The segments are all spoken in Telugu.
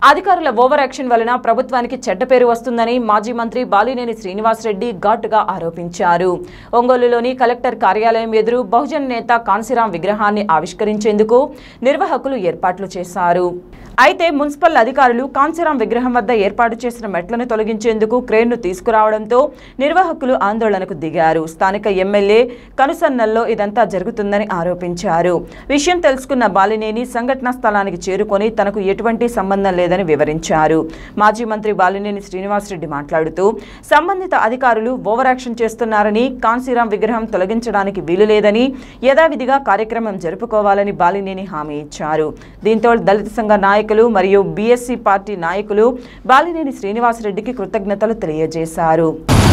అధికారుల ఓవర్ యాక్షన్ వలన ప్రభుత్వానికి చెడ్డ పేరు వస్తుందని మాజీ మంత్రి బాలినేని శ్రీనివాసరెడ్డి ఘాటుగా ఆరోపించారు ఒంగోలులోని కలెక్టర్ కార్యాలయం ఎదురు బహుజన్ నేత కాన్సిరాం విగ్రహాన్ని ఆవిష్కరించేందుకు నిర్వాహకులు ఏర్పాట్లు చేశారు అయితే మున్సిపల్ అధికారులు కాంచీరాం విగ్రహం వద్ద ఏర్పాటు చేసిన మెట్లను తొలగించేందుకు క్రేన్ను తీసుకురావడంతో నిర్వాహకులు ఆందోళనకు దిగారు స్థానిక ఎమ్మెల్యే కనుసన్నల్లో ఇదంతా జరుగుతుందని ఆరోపించారు విషయం తెలుసుకున్న బాలినేని సంఘటనా స్థలానికి చేరుకొని తనకు ఎటువంటి సంబంధం లేదని వివరించారు మాజీ మంత్రి బాలినేని శ్రీనివాసరెడ్డి మాట్లాడుతూ సంబంధిత అధికారులు ఓవర్ యాక్షన్ చేస్తున్నారని కాంచీరాం విగ్రహం తొలగించడానికి వీలు లేదని యథావిధిగా కార్యక్రమం జరుపుకోవాలని బాలినేని హామీ ఇచ్చారు దీంతో దళిత సంఘ నాయకులు మరియు బీఎస్సీ పార్టీ నాయకులు బాలినేని శ్రీనివాసరెడ్డికి కృతజ్ఞతలు తెలియజేశారు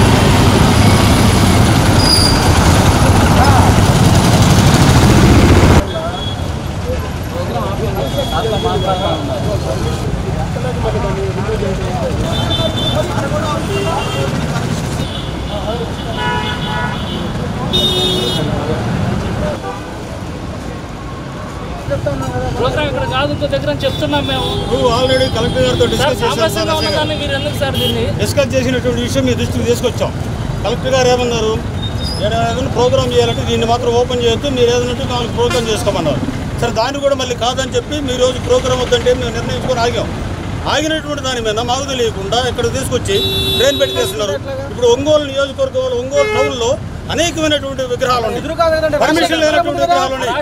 ప్రోగ్రామ్ ఇక్కడ కాదు ఇంకో దగ్గర అని చెప్తున్నాం మేము నువ్వు ఆల్రెడీ కలెక్టర్ గారితో సార్ డిస్కస్ చేశాను సామరస్యంగా ఉన్నదాన్ని మీరు ఎందుకు సార్ దీన్ని డిస్కస్ చేసినటువంటి విషయం మీ దృష్టికి తీసుకొచ్చాం కలెక్టర్ గారు ఏమన్నారు ఏడ ఏదైనా ప్రోగ్రామ్ చేయాలంటే దీన్ని మాత్రం ఓపెన్ చేయొద్దు మీరు ఏదైనా నాలుగు ప్రోగ్రామ్ చేసుకోమన్నారు సరే దాన్ని కూడా మళ్ళీ కాదని చెప్పి మీ రోజు ప్రోగ్రామ్ వద్దంటే మేము నిర్ణయించుకొని ఆగాం ఆగినటువంటి దాని మీద మాకు తెలియకుండా ఇక్కడ తీసుకొచ్చి ట్రైన్ పెట్టి చేస్తున్నారు ఇప్పుడు ఒంగోలు నియోజకవర్గంలో ఒంగోలు టౌన్లో అనేకమైనటువంటి విగ్రహాలు ఉన్నాయి పర్మిషన్ లేనటువంటి విగ్రహాలు ఉన్నాయి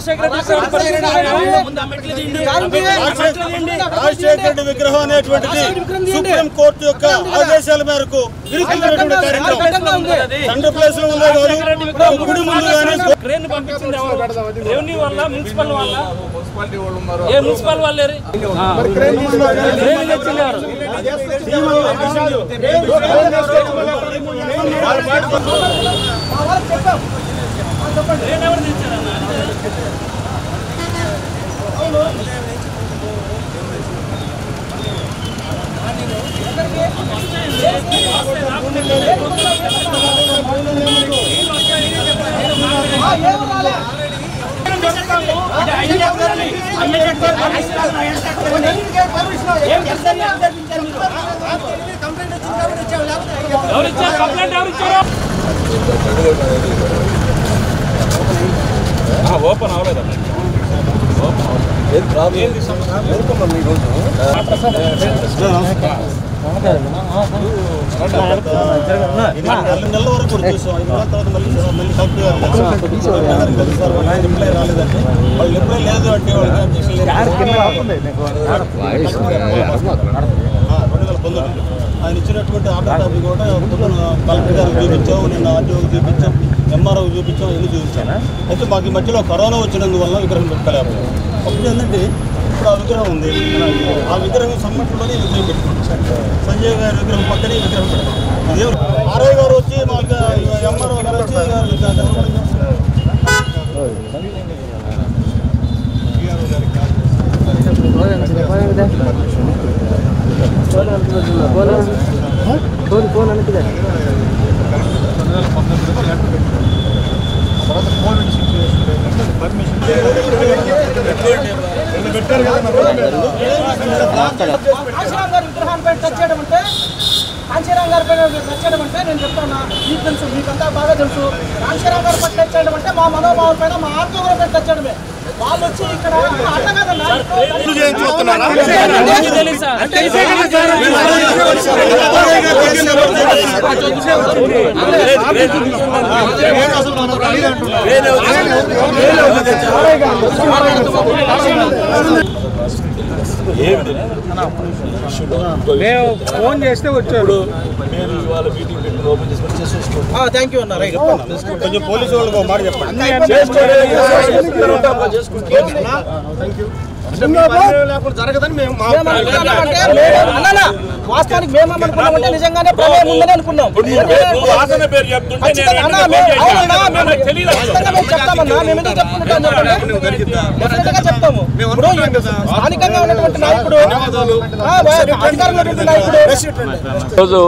రాజశేఖర రెడ్డి విగ్రహం అనేటువంటిది సుప్రీం కోర్టు యొక్క ఆదేశాల మేరకు విరుద్ధమైనటువంటి కార్యక్రమం తండ్రి ప్లేస్ లో ఉందే కాదు గుడి ముందు కానీ క్రేన్ పంపించింది ఎవరు రెవెన్యూ వల్ల మున్సిపల్ వల్ల ఏ మున్సిపల్ వాళ్ళే క్రేన్ తెచ్చింది ఎవరు క్రేన్ ఎవరు తెచ్చారన్న ఎవరు ఇచ్చారు కంప్లైంట్ ఎవరు ఇచ్చారు ఓపెన్ అవ్వలేదు నెల నెలల వరకు కూడా చూసాం ఐదు నెలల తర్వాత మళ్ళీ మళ్ళీ కలెక్టర్ గారు కలిసారు. కలెక్టర్ గారు కలిసారు. వాళ్ళు ఆయన రిప్లై రాలేదంటే వాళ్ళు రిప్లై లేదు అంటే వాళ్ళకి అబ్జెక్షన్ లేదు. ఆ, రెండు వేల పంతొమ్మిది ఆయన ఇచ్చినటువంటి ఆర్డర్ కాపీ కూడా పొద్దున కలెక్టర్ గారికి చూపించాం నిన్న ఆర్టీఓకి చూపించాం ఎంఆర్ఓకి చూపించాం ఇల్లు చూపించాం అయితే మాకు ఈ మధ్యలో కరోనా వచ్చినందువల్ల విగ్రహం పెట్టలేకపోయాం ఒకటి ఏంటంటే ఇప్పుడు ఆ విగ్రహం ఉంది ఆ విగ్రహం సమ్మట్లోనే ఈ విగ్రహం పెట్టుకుంటాం సంజయ్ గారి విగ్రహం పక్కనే ఈ విగ్రహం పెడతాం ఇదేం ఆర్ఐ గారు వచ్చి మాకు ఎంఆర్ఓ గారు వచ్చి కాంచీరామ్ గారి విగ్రహాన్ని పైన టచ్ చేయడం అంటే కాంచీరామ్ గారి పైన టచ్ చేయడం అంటే నేను చెప్తున్నా మీకు తెలుసు మీకంతా బాగా తెలుసు కాంచీరామ్ గారి పైన టచ్ చేయడం అంటే మా మనోభావం పైన మా ఆర్టీఓ గారి పైన టచ్ చేయడమే వాళ్ళు వచ్చి ఇక్కడ అట్లా కాదన్నా మీకు తెలుసా ఫోన్ చేస్తే వచ్చాడు థ్యాంక్ యూ అన్న రైట్ కొంచెం పోలీసు వాళ్ళకి ఒక మాట చెప్పండి జరగదని మేము మా మేమనుకున్నామంటే మేము- అన్ననా, వాస్తవానికి మేము అనుకున్నామంటే నిజంగానే ప్రమేయం ఉందని అనుకున్నాం ఖచ్చితంగా అన్నా, మేము- అవునన్నా, మేము ఖచ్చితంగా మేము చెప్తామన్నా మేము ఎందుకు చెప్పుకుంటాం చెప్పండి డెఫినెట్గా చెప్తాము ఇప్పుడు స్థానికంగా ఉన్నటువంటి నాయకుడు ఆ, అధికారంలో ఉన్నటువంటి నాయకుడు ఈరోజు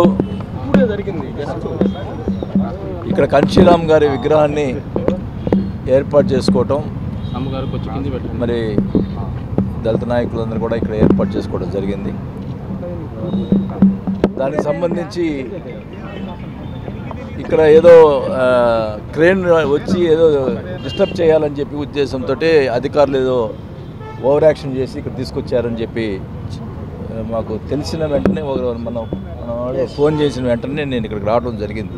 ఇక్కడ కంచీరామ్ గారి విగ్రహాన్ని ఏర్పాటు చేసుకోవటం మరి దళిత నాయకులందరూ కూడా ఇక్కడ ఏర్పాటు చేసుకోవడం జరిగింది దానికి సంబంధించి ఇక్కడ ఏదో ఆ, క్రేన్ వచ్చి ఏదో డిస్టర్బ్ చేయాలని చెప్పి ఉద్దేశంతో అధికారులు ఏదో ఓవర్ యాక్షన్ చేసి ఇక్కడ తీసుకొచ్చారని చెప్పి ఆ, మాకు తెలిసిన వెంటనే ఒక మన మన వాళ్ళు ఫోన్ చేసిన వెంటనే నేను ఇక్కడికి రావడం జరిగింది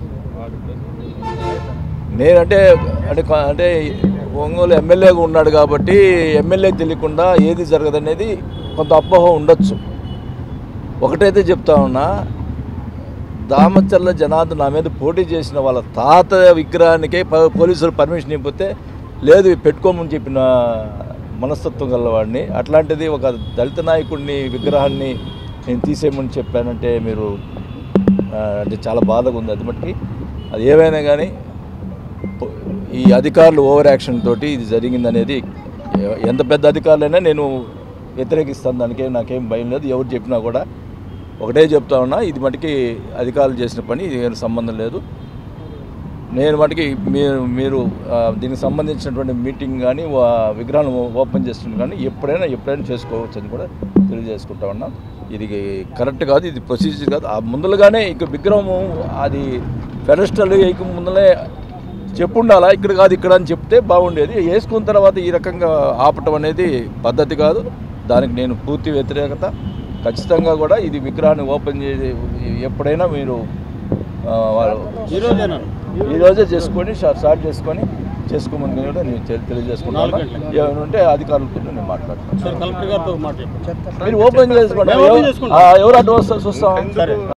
నేనంటే అంటే కొ- అంటే ఒంగోలు ఎమ్మెల్యేగా ఉన్నాడు కాబట్టి ఎమ్మెల్యే తెలియకుండా ఏది జరగదనేది కొంత అపోహ ఉండొచ్చు ఒకటైతే చెప్తా ఉన్నా దామచర్ల జనార్దన్ నా మీద పోటీ చేసిన వాళ్ళ తాత విగ్రహానికే ప- పోలీసులు పర్మిషన్ ఇవ్వకపోతే లేదు ఇవి పెట్టుకోమని చెప్పిన మనస్తత్వం గలవాడిని అట్లాంటిది ఒక దళిత నాయకుడిని విగ్రహాన్ని నేను తీసేయమని చెప్పానంటే మీరు ఆ, అంటే చాలా బాధగా ఉంది అది మట్టుకి అది ఏమైనా కానీ పొ- ఈ అధికారులు ఓవర్ యాక్షన్ తోటి ఇది జరిగిందనేది ఎ- ఎంత పెద్ద అధికారులైనా నేను వ్యతిరేకిస్తాను దానికేం నాకేం భయం లేదు ఎవరు చెప్పినా కూడా ఒకటే చెప్తా ఉన్నా ఇది మటుకి అధికారులు చేసిన పని ఇది ఏం సంబంధం లేదు నేను మటుకి మీరు మీరు ఆ, దీనికి సంబంధించినటువంటి మీటింగ్ కానీ వా- విగ్రహాలు ఓపెన్ చేస్తుంది కానీ ఎప్పుడైనా ఎప్పుడైనా చేసుకోవచ్చు అని కూడా తెలియజేసుకుంటా ఉన్నాం ఇది కరెక్ట్ కాదు ఇది ప్రొసీజర్ కాదు ఆ ముందలుగానే ఇక విగ్రహము అది ఫెడస్టల్ వేయక ముందలే చెప్పుండాలా ఇక్కడ కాదు ఇక్కడ అని చెప్తే బాగుండేది వేసుకున్న తర్వాత ఈ రకంగా ఆపటం అనేది పద్ధతి కాదు దానికి నేను పూర్తి వ్యతిరేకత ఖచ్చితంగా కూడా ఇది విగ్రహాన్ని ఓపెన్ చేసి ఎప్పుడైనా మీరు ఆ, వాళ్ళు ఈ రోజేనా ఈ రోజే చేసుకొని షా- స్టార్ట్ చేసుకొని చేసుకోమని కూడా నేను తెలి- తెలియజేసుకుంటాను నాలుగు గంటలకు. ఏమైనా ఉంటే అధికారులతో నేను మాట్లాడతాను సార్ కలెక్టర్ గారితో ఒక మాట చెప్పండి మీరు ఓపెన్ చేసుకోండి మేము ఓపెన్ ఎవరు- చేసుకుంటాం. ఆ, ఎవరు అడ్డు వస్తారు చూస్తాం సరే